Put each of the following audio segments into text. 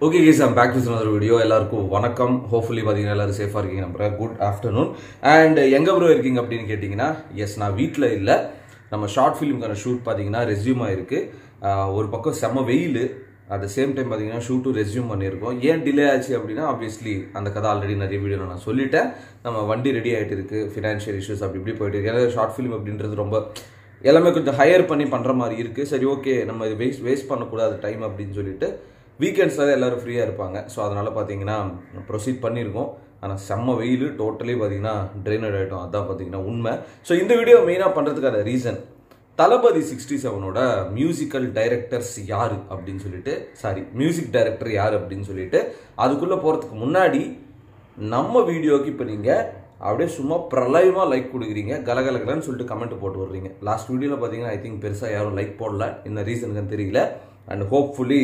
okay guys I'm back with another video எல்லாருக்கும் வணக்கம் hopefully பார்த்தீங்கன்னா எல்லாரும் சேஃபாக இருக்கீங்க நம்புறேன் குட் ஆஃப்டர்நூன் அண்ட் எங்கே ப்ரோ இருக்கீங்க அப்படின்னு கேட்டிங்கன்னா எஸ் நான் வீட்டில் இல்லை நம்ம ஷார்ட் ஃபிலிம்க்கான ஷூட் பார்த்தீங்கன்னா ரெஸ்யூம் ஆயிருக்கு ஆஹ் ஒரு பக்கம் செம்ம வெயில் அட் த சேம் டைம் பார்த்தீங்கன்னா ஷூட்டும் ரெஸ்யூம் பண்ணியிருக்கோம் ஏன் டிலே ஆச்சு அப்படின்னா ஆப்வியஸ்லி அந்த கதை ஆல்ரெடி நிறைய வீடியோ நான் சொல்லிட்டேன் நம்ம வண்டி ரெடி ஆகிட்டு இருக்கு ஃபினான்ஷியல் இஷ்யூஸ் அப்படி இப்படி போயிட்டு இருக்கு ஏன்னா ஷார்ட் ஃபிலிம் அப்படின்றது ரொம்ப எல்லாமே கொஞ்சம் ஹையர் பண்ணி பண்ணுற மாதிரி இருக்குது சரி ஓகே நம்ம இது வேஸ்ட் வேஸ்ட் பண்ணக்கூடாது டைம் அப்படின்னு சொல்லிட்டு வீக்கெண்ட்ஸில் தான் எல்லோரும் ஃப்ரீயாக இருப்பாங்க ஸோ அதனால் பார்த்தீங்கன்னா ப்ரொசீட் பண்ணியிருக்கோம் ஆனால் செம்ம வெயில் டோட்டலி பார்த்தீங்கன்னா ட்ரைனட் ஆகிட்டோம் அதான் பார்த்தீங்கன்னா உண்மை ஸோ இந்த வீடியோ மெயினாக பண்ணுறதுக்கான ரீசன் தளபதி சிக்ஸ்டி செவனோட மியூசிக்கல் டைரக்டர்ஸ் யார் அப்படின்னு சொல்லிட்டு சாரி மியூசிக் டைரக்டர் யார் அப்படின்னு சொல்லிட்டு அதுக்குள்ளே போகிறதுக்கு முன்னாடி நம்ம வீடியோக்கு இப்போ நீங்கள் அப்படியே சும்மா பிரளயமாக லைக் கொடுக்குறீங்க கலகலகலன்னு சொல்லிட்டு கமெண்ட் போட்டு வர்றீங்க லாஸ்ட் வீடியோவில் பார்த்தீங்கன்னா ஐ திங்க் பெருசாக யாரும் லைக் போடல இந்த ரீசனுக்குன்னு தெரியல அண்ட் ஹோப்ஃபுல்லி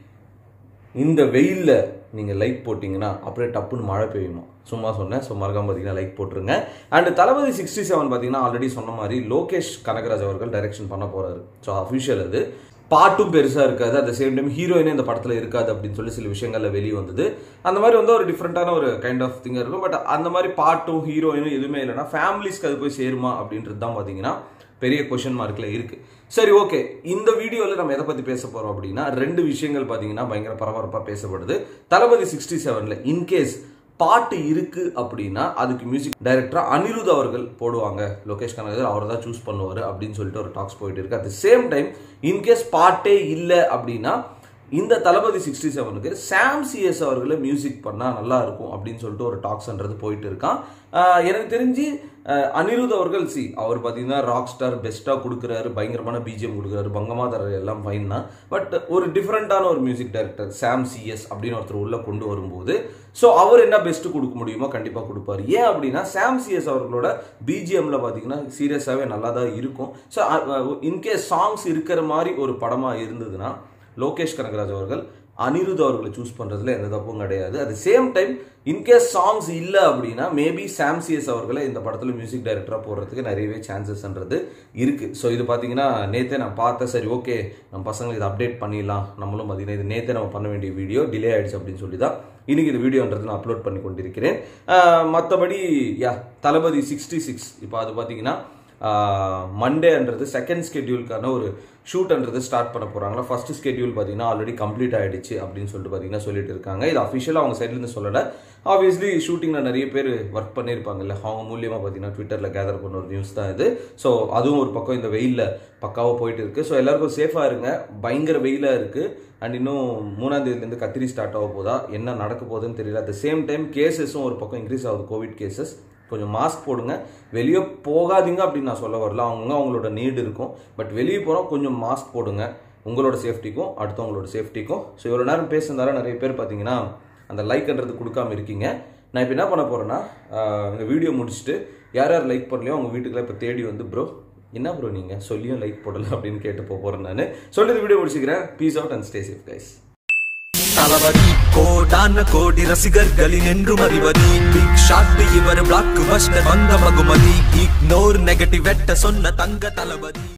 இந்த வெயிலில் நீங்கள் லைக் போட்டிங்கன்னா அப்படியே டப்புன்னு மழை பெய்யுமா சும்மா சொன்னேன் ஸோ மறக்காம பார்த்தீங்கன்னா லைக் போட்டுருங்க அண்ட் தளபதி சிக்ஸ்டி செவன் பார்த்தீங்கன்னா ஆல்ரெடி சொன்ன மாதிரி லோகேஷ் கனகராஜ் அவர்கள் டைரக்ஷன் பண்ண போகிறாரு ஸோ அஃபிஷியல் அது பாட்டும் பெருசாக இருக்காது அட் த சேம் டைம் ஹீரோயினே இந்த படத்தில் இருக்காது அப்படின்னு சொல்லி சில விஷயங்கள்ல வெளியே வந்தது அந்த மாதிரி வந்து ஒரு டிஃப்ரெண்ட்டான ஒரு கைண்ட் ஆஃப் திங்காக இருக்கும் பட் அந்த மாதிரி பாட்டும் ஹீரோயினும் எதுவுமே இல்லைன்னா ஃபேமிலிஸ்க்கு அது போய் சேருமா அப்படின்றது தான் பார்த்தீங்கன்னா பெரிய கொஷின் மார்க்கில் இருக்கு சரி ஓகே இந்த வீடியோவில் நம்ம எதை பற்றி பேச போகிறோம் அப்படின்னா ரெண்டு விஷயங்கள் பார்த்தீங்கன்னா பயங்கர பரபரப்பாக பேசப்படுது தளபதி சிக்ஸ்டி செவனில் இன்கேஸ் பாட்டு இருக்கு அப்படின்னா அதுக்கு மியூசிக் டைரக்டரா அனிருத் அவர்கள் போடுவாங்க லோகேஷ் கனகராஜ் அவர் தான் சூஸ் பண்ணுவார் அப்படின்னு சொல்லிட்டு ஒரு டாக்ஸ் போயிட்டு இருக்கு at the same time in case பாட்டே இல்லை அப்படின்னா இந்த தளபதி சிக்ஸ்டி செவனுக்கு சாம் சிஎஸ் அவர்களை மியூசிக் பண்ணால் நல்லா இருக்கும் அப்படின்னு சொல்லிட்டு ஒரு டாக்ஸ்ன்றது போயிட்டு இருக்கான் ஆஹ் எனக்கு தெரிஞ்சு ஆஹ் அனிருத் அவர்கள் சி அவர் பார்த்தீங்கன்னா ராக் ஸ்டார் பெஸ்ட்டாக கொடுக்குறாரு பயங்கரமான பிஜிஎம் கொடுக்குறாரு பங்கமா தர எல்லாம் ஃபைன் தான் பட் ஒரு டிஃப்ரெண்ட்டான ஒரு மியூசிக் டைரக்டர் சாம் சிஎஸ் அப்படின்னு ஒருத்தர் உள்ள கொண்டு வரும்போது ஸோ அவர் என்ன பெஸ்ட் கொடுக்க முடியுமோ கண்டிப்பாக கொடுப்பாரு ஏன் அப்படின்னா சாம் சிஎஸ் அவர்களோட பிஜிஎம்ல பார்த்தீங்கன்னா சீரியஸாகவே நல்லா தான் இருக்கும் ஸோ இன்கேஸ் சாங்ஸ் இருக்கிற மாதிரி ஒரு படமாக இருந்ததுன்னா லோகேஷ் கனகராஜ் அவர்கள் அனிருத் அவர்களை சூஸ் பண்ணுறதுல எந்த தப்பும் கிடையாது at same time in case songs இல்லை அப்படின்னா மேபி சாம்சிஎஸ் அவர்களை இந்த படத்தில் மியூசிக் டைரக்டராக போடுறதுக்கு நிறையவே சான்சஸ்ன்றது இருக்குது ஸோ இது பார்த்தீங்கன்னா நேற்றே நான் பார்த்தேன் சரி ஓகே நம்ம பசங்களுக்கு இதை அப்டேட் பண்ணிடலாம் நம்மளும் பார்த்தீங்கன்னா இது நேற்றே நம்ம பண்ண வேண்டிய வீடியோ டிலே ஆயிடுச்சு அப்படின்னு சொல்லி தான் இன்னைக்கு இந்த வீடியோன்றது நான் அப்லோட் பண்ணி கொண்டிருக்கிறேன் மற்றபடி யா தளபதி சிக்ஸ்டி சிக்ஸ் இப்போ அது பார்த்தீங்கன்னா மண்டேன்றது செகண்ட் ஸ்கெட்யூலுக்கான ஒரு ஷூட்ன்றது ஸ்டார்ட் பண்ண போகிறாங்களா ஃபர்ஸ்ட் ஸ்கெட்யூல் பார்த்தீங்கன்னா ஆல்ரெடி கம்ப்ளீட் ஆகிடுச்சு அப்படின்னு சொல்லிட்டு பார்த்தீங்கன்னா சொல்லிட்டு இருக்காங்க இது அஃபிஷியலாக அவங்க சைட்லேருந்து சொல்லலை ஆப்வியஸ்லி ஷூட்டிங்கில் நிறைய பேர் ஒர்க் பண்ணியிருப்பாங்கல்ல அவங்க மூலியமாக பார்த்தீங்கன்னா ட்விட்டரில் கேதர் பண்ண ஒரு நியூஸ் தான் இது ஸோ அதுவும் ஒரு பக்கம் இந்த வெயிலில் பக்காவாக போயிட்டு இருக்கு ஸோ எல்லாருக்கும் சேஃபாக இருங்க பயங்கர வெயிலாக இருக்குது அண்ட் இன்னும் மூணாம் தேதியிலேருந்து கத்திரி ஸ்டார்ட் ஆக போதா என்ன நடக்க போகுதுன்னு தெரியல அட் த சேம் டைம் கேசஸும் ஒரு பக்கம் இன்க்ரீஸ் ஆகுது கோவிட் கேசஸ் கொஞ்சம் மாஸ்க் போடுங்க வெளியே போகாதீங்க அப்படின்னு நான் சொல்ல வரல அவங்க அவங்களோட நீடு இருக்கும் பட் வெளியே போகிறோம் கொஞ்சம் மாஸ்க் போடுங்க உங்களோட சேஃப்டிக்கும் அடுத்தவங்களோட சேஃப்டிக்கும் ஸோ இவ்வளோ நேரம் பேசுனதால நிறைய பேர் பார்த்தீங்கன்னா அந்த லைக்ன்றது கொடுக்காம இருக்கீங்க நான் இப்போ என்ன பண்ண போகிறேன்னா இந்த வீடியோ முடிச்சுட்டு யார் யார் லைக் பண்ணலையோ அவங்க வீட்டுக்குலாம் இப்போ தேடி வந்து ப்ரோ என்ன ப்ரோ நீங்கள் சொல்லியும் லைக் போடலை அப்படின்னு கேட்டு போக போகிறேன் நான் சொல்லி வீடியோ முடிச்சுக்கிறேன் peace out and stay safe guys Thalapathy கோடான கோடி ரசிகர்களின் என்றும் அறிவதி பிக் ஷாட் இவர் பிளாக் பஸ்டர் வந்த மகுமதி இக்னோர் நெகட்டிவ் வெட்ட சொன்ன தங்க தளபதி